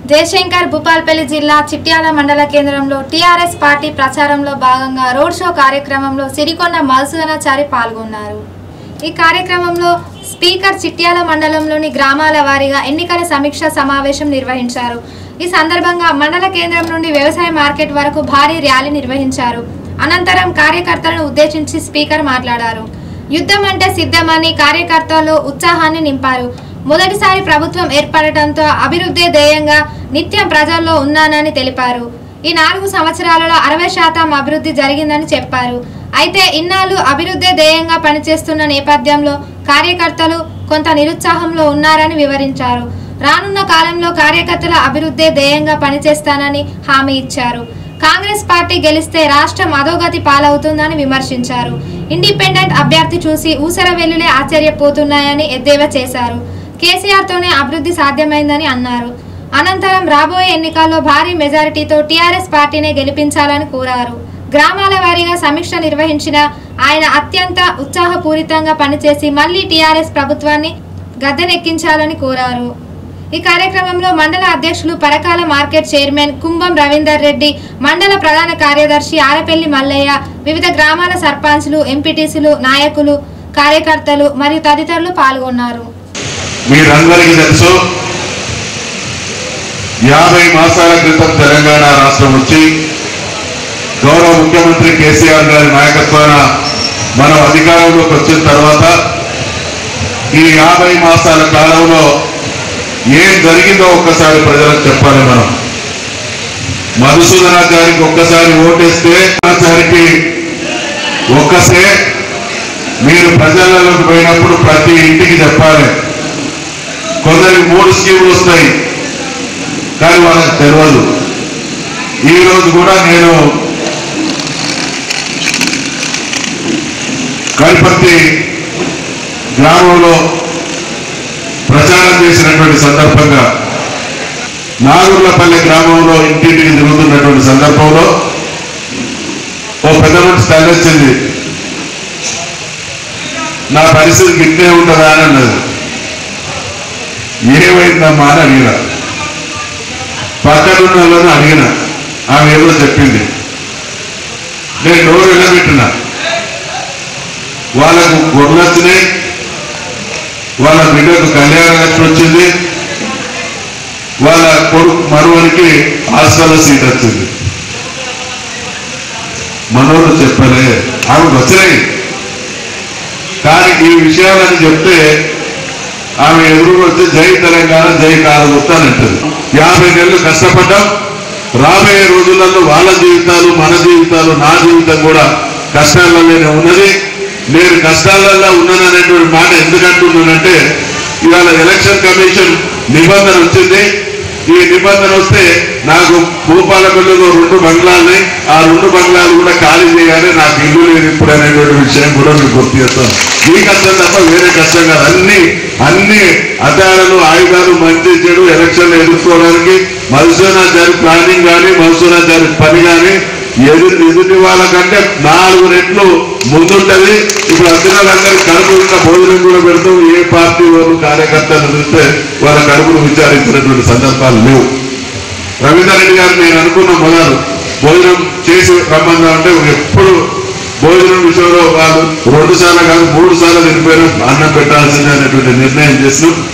జయశంకర్ భూపాల్పల్లి జిల్లా చిట్యాల మండల కేంద్రంలో టీఆర్ఎస్ పార్టీ ప్రచారంలో భాగంగా రోడ్ షో కార్యక్రమంలో సిరికొండ మధుసూదనాచారి పాల్గొన్నారు ఈ కార్యక్రమంలో స్పీకర్ చిట్యాల మండలంలోని గ్రామాల వారీగా ఎన్నికల సమీక్ష సమావేశం నిర్వహించారు ఈ సందర్భంగా మండల కేంద్రం నుండి వ్యవసాయ మార్కెట్ వరకు భారీ ర్యాలీ నిర్వహించారు అనంతరం కార్యకర్తలను ఉద్దేశించి స్పీకర్ మాట్లాడారు యుద్ధం అంటే సిద్ధమని కార్యకర్తలు ఉత్సాహాన్ని నింపారు మొదటిసారి ప్రభుత్వం ఏర్పడటంతో అభివృద్ధి ధ్యేయంగా నిత్యం ప్రజల్లో ఉన్నానని తెలిపారు ఈ నాలుగు సంవత్సరాలలో అరవై శాతం అభివృద్ధి జరిగిందని చెప్పారు అయితే ఇన్నాళ్ళు అభివృద్ధి ధ్యేయంగా పనిచేస్తున్న నేపథ్యంలో కార్యకర్తలు కొంత నిరుత్సాహంలో ఉన్నారని వివరించారు రానున్న కాలంలో కార్యకర్తల అభివృద్ధి ధ్యేయంగా పనిచేస్తానని హామీ ఇచ్చారు కాంగ్రెస్ పార్టీ గెలిస్తే రాష్ట్రం అధోగతి పాలవుతుందని విమర్శించారు ఇండిపెండెంట్ అభ్యర్థి చూసి ఊసర వెల్లులే ఆశ్చర్యపోతున్నాయని ఎద్దేవా చేశారు కేసీఆర్ తోనే అభివృద్ధి సాధ్యమైందని అన్నారు అనంతరం రాబోయే ఎన్నికల్లో భారీ మెజారిటీతో టీఆర్ఎస్ పార్టీనే గెలిపించాలని కోరారు గ్రామాల వారీగా సమీక్ష నిర్వహించిన ఆయన అత్యంత ఉత్సాహపూరితంగా పనిచేసి మళ్లీ టీఆర్ఎస్ ప్రభుత్వాన్ని గద్దెనెక్కించాలని కోరారు ఈ కార్యక్రమంలో మండల అధ్యక్షులు పరకాల మార్కెట్ చైర్మన్ కుంభం రవీందర్ రెడ్డి మండల ప్రధాన కార్యదర్శి ఆరపల్లి మల్లయ్య వివిధ గ్రామాల సర్పంచ్లు ఎంపీటీసీలు నాయకులు కార్యకర్తలు మరియు తదితరులు పాల్గొన్నారు మీరందరికీ తెలుసు యాభై మాసాల క్రితం తెలంగాణ రాష్ట్రం వచ్చి గౌరవ ముఖ్యమంత్రి కేసీఆర్ గారి నాయకత్వాన మనం అధికారంలోకి వచ్చిన తర్వాత ఈ యాభై మాసాల కాలంలో ఏం జరిగిందో ఒక్కసారి ప్రజలకు చెప్పాలి మనం మధుసూదనాచారికి ఒక్కసారి ఓటేస్తే ఆచారికి ఒక్కసే మీరు ప్రజలలోకి పోయినప్పుడు ప్రతి ఇంటికి చెప్పాలి కొందరికి మూడు స్కీములు వస్తాయి కానీ వాళ్ళకి తెలియదు ఈ రోజు కూడా నేను కల్పర్తి గ్రామంలో ప్రచారం చేసినటువంటి సందర్భంగా నాగుర్లపల్లి గ్రామంలో ఇంటింటికి తిరుగుతున్నటువంటి సందర్భంలో ఓ పెద్ద మనిషి తల్లి వచ్చింది నా పరిస్థితి గిట్టే ఉంటుందా అని అన్నది ఏమైందమ్మా అని అడిగిన పక్కనున్న వాళ్ళని అడిగిన ఆమె ఏదో చెప్పింది నేను నోరు వెళ్ళబెట్టిన వాళ్ళకు గొర్రెలు వచ్చినాయి వాళ్ళ బిడ్డకు కళ్యాణ లక్ష్మి వచ్చింది వాళ్ళ కొడుకు మరువనికి హాస్టల్లో సీట్ వచ్చింది మనోళ్ళు చెప్పలే ఆమెకు వచ్చినాయి కానీ ఈ విషయాలని చెప్తే ఆమె ఎదురు వచ్చి జై తెలంగాణ జై కాలగుర్తానంటది యాభై నెలలు కష్టపడ్డాం రాబోయే రోజులలో వాళ్ళ జీవితాలు మన జీవితాలు నా జీవితం కూడా కష్టాలలోనే ఉన్నది నేను కష్టాలలో ఉన్నాననేటువంటి మాట ఎందుకు అంటున్నానంటే ఇవాళ ఎలక్షన్ కమిషన్ నిబంధన వచ్చింది ఈ నిబంధన వస్తే నాకు భూపాలపల్లిలో రెండు బంగ్లాలని ఆ రెండు బంగ్లాలు కూడా ఖాళీ చేయాలి నాకు ఇల్లు లేదు ఇప్పుడు అనేటువంటి విషయం కూడా మీకు గుర్తు చేస్తాను ఈ కష్టం తప్ప వేరే కష్టం కాదు అన్ని అన్ని అడ్డాలను ఆయుధాలు మంచి చెడు ఎలక్షన్లు ఎదుర్కోవడానికి మధుసూనాచారి ప్లానింగ్ కానీ మధుసూనాచారి పని కానీ ఎదురు ఎదుటి వాళ్ళకంటే నాలుగు రెట్లు ముందుంటది ఇప్పుడు అర్జునాలందరూ కడుపు ఉన్న భోజనం కూడా పెడుతూ ఏ పార్టీ వాళ్ళు కార్యకర్తలు చూస్తే వాళ్ళ కడుపును విచారించినటువంటి సందర్భాలు లేవు రవీందర్ రెడ్డి గారు నేను అనుకున్న మొదలు భోజనం చేసి రమ్మందా అంటే ఎప్పుడు భోజనం విషయంలో వాళ్ళు రెండు సార్లు కాదు మూడు సార్లు తినిపోయిన అన్నం పెట్టాల్సిందే అనేటువంటి నిర్ణయం చేస్తూ